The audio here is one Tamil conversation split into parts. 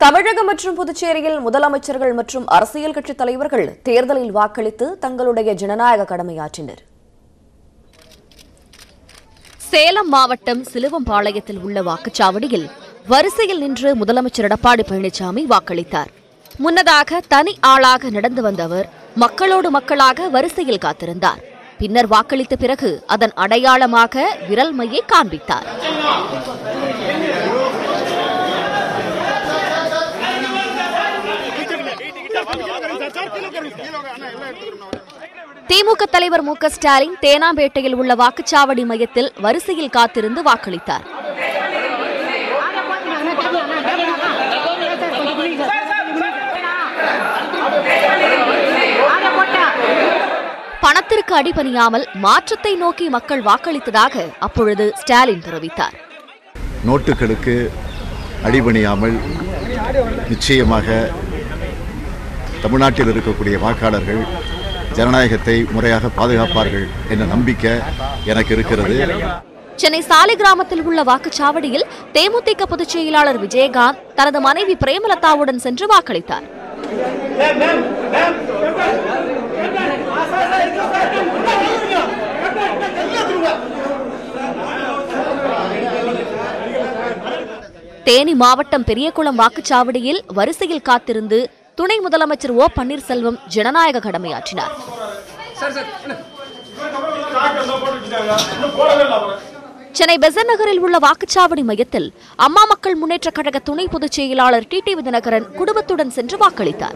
தமிழகம் மற்றும் புதுச்சேரியில் முதலமைச்சர்கள் மற்றும் அரசியல் கட்சித் தலைவர்கள் தேர்தலில் வாக்களித்து தங்களுடைய ஜனநாயக கடமையாற்றினர் சேலம் மாவட்டம் சிலுவம்பாளையத்தில் உள்ள வாக்குச்சாவடியில் வரிசையில் நின்று முதலமைச்சர் எடப்பாடி பழனிசாமி வாக்களித்தார் முன்னதாக தனி ஆளாக நடந்து வந்த அவர் மக்களோடு மக்களாக வரிசையில் காத்திருந்தார் பின்னர் வாக்களித்த பிறகு அதன் அடையாளமாக விரல் மையை காண்பித்தார் திமுக தலைவர் மு க ஸ்டாலின் தேனாம்பேட்டையில் உள்ள வாக்குச்சாவடி மையத்தில் வரிசையில் காத்திருந்து வாக்களித்தார் பணத்திற்கு அடிபணியாமல் மாற்றத்தை நோக்கி மக்கள் வாக்களித்ததாக அப்பொழுது ஸ்டாலின் தெரிவித்தார் நோட்டுகளுக்கு அடிபணியாமல் நிச்சயமாக தமிழ்நாட்டில் இருக்கக்கூடிய வாக்காளர்கள் ஜனநாயகத்தை முறையாக பாதுகாப்பார்கள் என்ற நம்பிக்கை எனக்கு இருக்கிறது சென்னை சாலை கிராமத்தில் உள்ள வாக்குச்சாவடியில் தேமுதிக பொதுச் செயலாளர் விஜயகாந்த் தனது மனைவி பிரேமலதாவுடன் சென்று வாக்களித்தார் தேனி மாவட்டம் பெரியகுளம் வாக்குச்சாவடியில் வரிசையில் காத்திருந்து துணை முதலமைச்சர் ஓ பன்னீர்செல்வம் ஜனநாயக கடமையாற்றினார் சென்னை பெசன் நகரில் உள்ள வாக்குச்சாவடி மையத்தில் அம்மா மக்கள் முன்னேற்றக் கழக துணை பொதுச் செயலாளர் டி டி விதிநகரன் குடும்பத்துடன் சென்று வாக்களித்தார்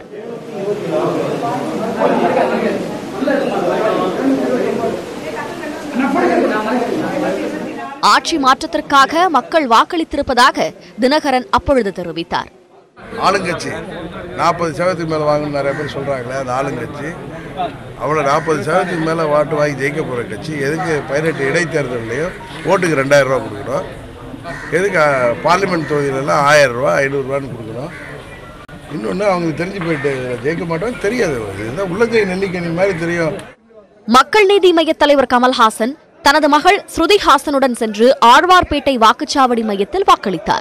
ஆட்சி மாற்றத்திற்காக மக்கள் வாக்களித்திருப்பதாக தினகரன் அப்பொழுது தெரிவித்தார் ஆளுங்கட்சி நாற்பது சதவீதத்துக்கு மேலே வாங்கணும்னு நிறைய பேர் சொல்கிறாங்களே அது ஆளுங்கட்சி அவ்வளோ நாற்பது சதவீதத்துக்கு மேலே வாட்டு வாங்கி ஜெயிக்க போகிற கட்சி எதுக்கு பதினெட்டு இடைத்தேர்தல்லையும் ஓட்டுக்கு ரெண்டாயிரம் ரூபா கொடுக்குறோம் எதுக்கு அஹ், பார்லிமெண்ட் தொகுதியிலலாம் ஆயிரம் ரூபா ஐநூறுரூவான்னு கொடுக்குறோம் இன்னொன்று அவங்களுக்கு தெரிஞ்சு போயிட்டு ஜெயிக்க மாட்டோம்னு தெரியாது இதுதான் உள்ளங்கை நெல்லிக்கனி மாதிரி தெரியும் மக்கள் நீதி மைய தலைவர் கமல்ஹாசன் தனது மகள் ஸ்ருதி ஹாசனுடன் சென்று ஆழ்வார்பேட்டை வாக்குச்சாவடி மையத்தில் வாக்களித்தார்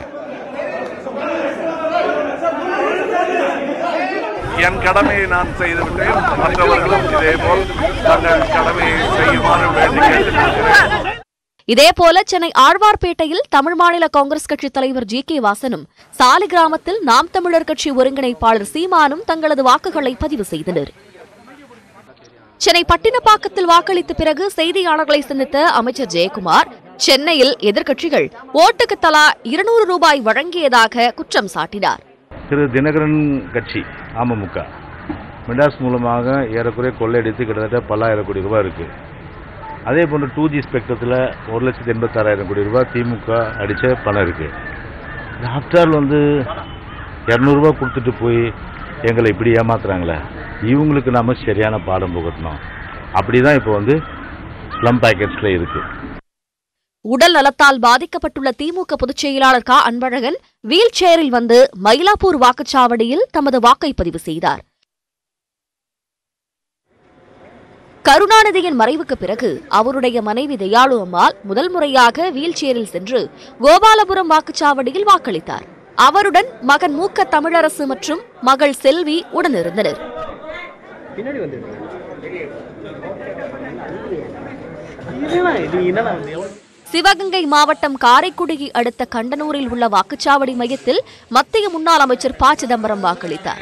என் கடமையை நான் செய்துவிட்டேன் மற்றவர்களும் இதேபோல் தங்கள் கடமையை செய்யுமாறு வேண்டி கேட்டுக்கொள்கிறேன் இதேபோல சென்னை ஆழ்வார்பேட்டையில் தமிழ் மாநில காங்கிரஸ் கட்சி தலைவர் ஜி கே வாசனும் சாலி கிராமத்தில் நாம் தமிழர் கட்சி ஒருங்கிணைப்பாளர் சீமானும் தங்களது வாக்குகளை பதிவு செய்தனர் சென்னை பட்டினப்பாக்கத்தில் வாக்களித்த பிறகு செய்தியாளர்களை சந்தித்த அமைச்சர் ஜெயக்குமார் சென்னையில் எதிர்க்கட்சிகள் ஓட்டுக்கு தலா இருநூறு ரூபாய் வழங்கியதாக குற்றம் சாட்டினார் திரு தினகரன் கட்சி அமமுக மிடாஸ் மூலமாக ஏறக்குறைய கொள்ளையடித்து கிட்டத்தட்ட பல்லாயிரம் கோடி ரூபாய் இருக்குது அதே போன்று டூ ஜி ஸ்பெக்ட்ரத்தில் ஒரு லட்சத்தி எண்பத்தாறாயிரம் கோடி ரூபாய் திமுக அடித்த பணம் இருக்குது ஆஃப்டர் வந்து இரநூறுபா கொடுத்துட்டு போய் எங்களை இப்படி ஏமாத்துறாங்களே இவங்களுக்கு நாம சரியான பாடம் புகட்டணும் அப்படி தான் இப்போ வந்து ஸ்லம் பேக்கெட்ஸில் இருக்குது உடல் நலத்தால் பாதிக்கப்பட்டுள்ள திமுக பொதுச் செயலாளர் க அன்பழகன் வீல் சேரில் வந்து மயிலாப்பூர் வாக்குச்சாவடியில் தமது வாக்கை பதிவு செய்தார் கருணாநிதியின் மறைவுக்கு பிறகு அவருடைய மனைவி தயாளு அம்மாள் முதல் முறையாக வீல் சேரில் சென்று கோபாலபுரம் வாக்குச்சாவடியில் வாக்களித்தார் அவருடன் மகன் மூக்க தமிழரசு மற்றும் மகள் செல்வி உடனிருந்தனர் சிவகங்கை மாவட்டம் காரைக்குடியை அடுத்த கண்டனூரில் உள்ள வாக்குச்சாவடி மையத்தில் மத்திய முன்னாள் அமைச்சர் ப சிதம்பரம் வாக்களித்தார்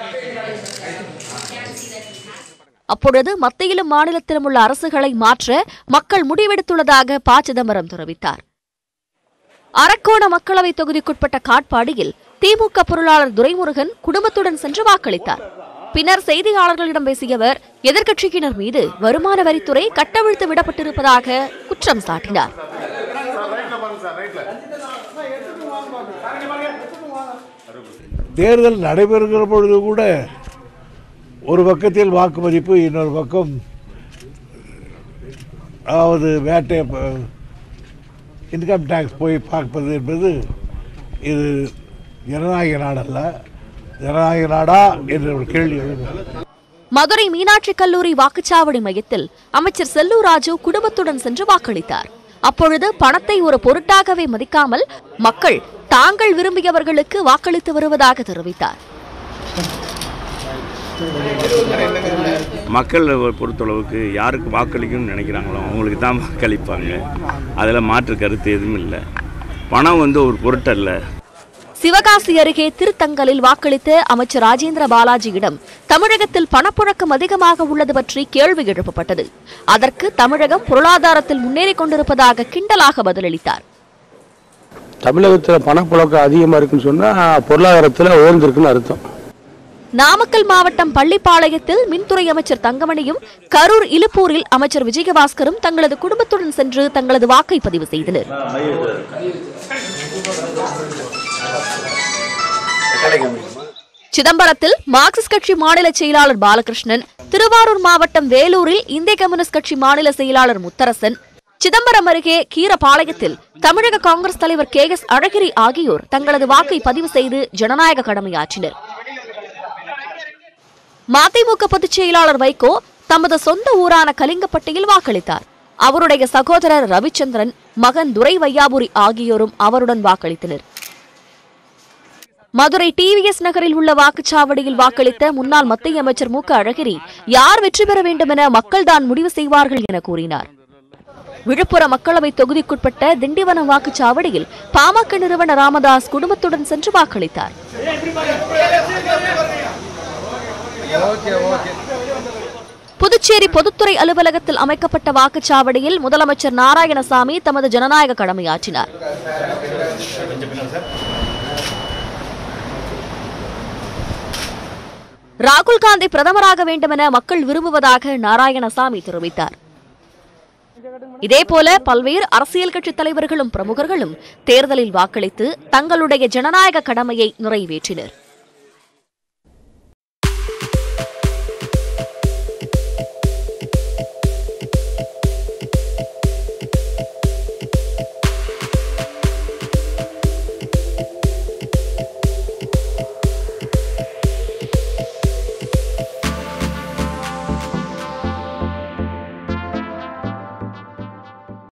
அப்பொழுது மத்தியிலும் மாநிலத்திலும் உள்ள அரசுகளை மாற்ற மக்கள் முடிவெடுத்துள்ளதாக ப சிதம்பரம் தெரிவித்தார் அரக்கோண மக்களவைத் தொகுதிக்குட்பட்ட காட்பாடியில் திமுக பொருளாளர் துரைமுருகன் குடும்பத்துடன் சென்று வாக்களித்தார் பின்னர் செய்தியாளர்களிடம் பேசிய அவர் எதிர்க்கட்சியினர் மீது வருமான வரித்துறை கட்டவிழ்த்து விடப்பட்டிருப்பதாக குற்றம் சாட்டினார் தேர்தல் நடைபெறுகிற பொழுது கூட ஒரு பக்கத்தில் வாக்குமதிப்பு இன்னொரு பக்கம் அதாவது வேட்டை இன்கம் டேக்ஸ் போய் பார்ப்பது என்பது இது ஜனநாயக நாடல்ல ஜனநாயக நாடா என்ற ஒரு கேள்வி எழுந்தது மதுரை மீனாட்சி கல்லூரி வாக்குச்சாவடி மையத்தில் அமைச்சர் செல்லூர் ராஜு குடும்பத்துடன் சென்று வாக்களித்தார் அப்பொழுது பணத்தை ஒரு பொருட்டாகவே மதிக்காமல் மக்கள் தாங்கள் விரும்பியவர்களுக்கு வாக்களித்து வருவதாக தெரிவித்தார் மக்களை பொறுத்தளவுக்கு யாருக்கு வாக்களிக்கணும்னு நினைக்கிறாங்களோ அவங்களுக்கு தான் வாக்களிப்பாங்க அதில் மாற்று கருத்து எதுவும் இல்லை பணம் வந்து ஒரு பொருட்டல்ல சிவகாசி அருகே திருத்தங்கலில் வாக்களித்த அமைச்சர் ராஜேந்திர பாலாஜியிடம் தமிழகத்தில் பணப்புழக்கம் அதிகமாக உள்ளது பற்றி கேள்வி எழுப்பப்பட்டது அதற்கு தமிழகம் பொருளாதாரத்தில் முன்னேறிக் கொண்டிருப்பதாக கிண்டலாக பதிலளித்தார் தமிழகத்தில் பணப்புழக்கம் அதிகமாக இருக்குன்னு சொன்னால் பொருளாதாரத்தில் உயர்ந்திருக்குன்னு அர்த்தம் நாமக்கல் மாவட்டம் பள்ளிப்பாளையத்தில் மின்துறை அமைச்சர் தங்கமணியும் கரூர் இலுப்பூரில் அமைச்சர் விஜயபாஸ்கரும் தங்களது குடும்பத்துடன் சென்று தங்களது வாக்கை பதிவு செய்தனர் சிதம்பரத்தில் மார்க்சிஸ்ட் கட்சி மாநில செயலாளர் பாலகிருஷ்ணன் திருவாரூர் மாவட்டம் வேலூரில் இந்திய கம்யூனிஸ்ட் கட்சி மாநில செயலாளர் முத்தரசன் சிதம்பரம் அருகே கீரபாளையத்தில் தமிழக காங்கிரஸ் தலைவர் கே எஸ் அழகிரி ஆகியோர் தங்களது வாக்கை பதிவு செய்து ஜனநாயக கடமையாற்றினர் மதிமுக பொதுச் செயலாளர் வைகோ தமது சொந்த ஊரான கலிங்கப்பட்டியில் வாக்களித்தார் அவருடைய சகோதரர் ரவிச்சந்திரன் மகன் துரை வையாபுரி ஆகியோரும் அவருடன் வாக்களித்தனர் மதுரை டிவிஎஸ் நகரில் உள்ள வாக்குச்சாவடியில் வாக்களித்த முன்னாள் மத்திய அமைச்சர் மு க அழகிரி யார் வெற்றி பெற வேண்டும் என மக்கள்தான் முடிவு செய்வார்கள் என கூறினார் விழுப்புரம் மக்களவை தொகுதிக்குட்பட்ட திண்டிவனம் வாக்குச்சாவடியில் பாமக நிறுவனர் ராமதாஸ் குடும்பத்துடன் சென்று வாக்களித்தார் புதுச்சேரி பொதுத்துறை அலுவலகத்தில் அமைக்கப்பட்ட வாக்குச்சாவடியில் முதலமைச்சர் நாராயணசாமி தமது ஜனநாயக கடமையாற்றினார் ராகுல் காந்தி பிரதமராக வேண்டுமென மக்கள் விரும்புவதாக நாராயணசாமி தெரிவித்தார் இதேபோல பல்வேறு அரசியல் கட்சித் தலைவர்களும் பிரமுகர்களும் தேர்தலில் வாக்களித்து தங்களுடைய ஜனநாயக கடமையை நிறைவேற்றினர்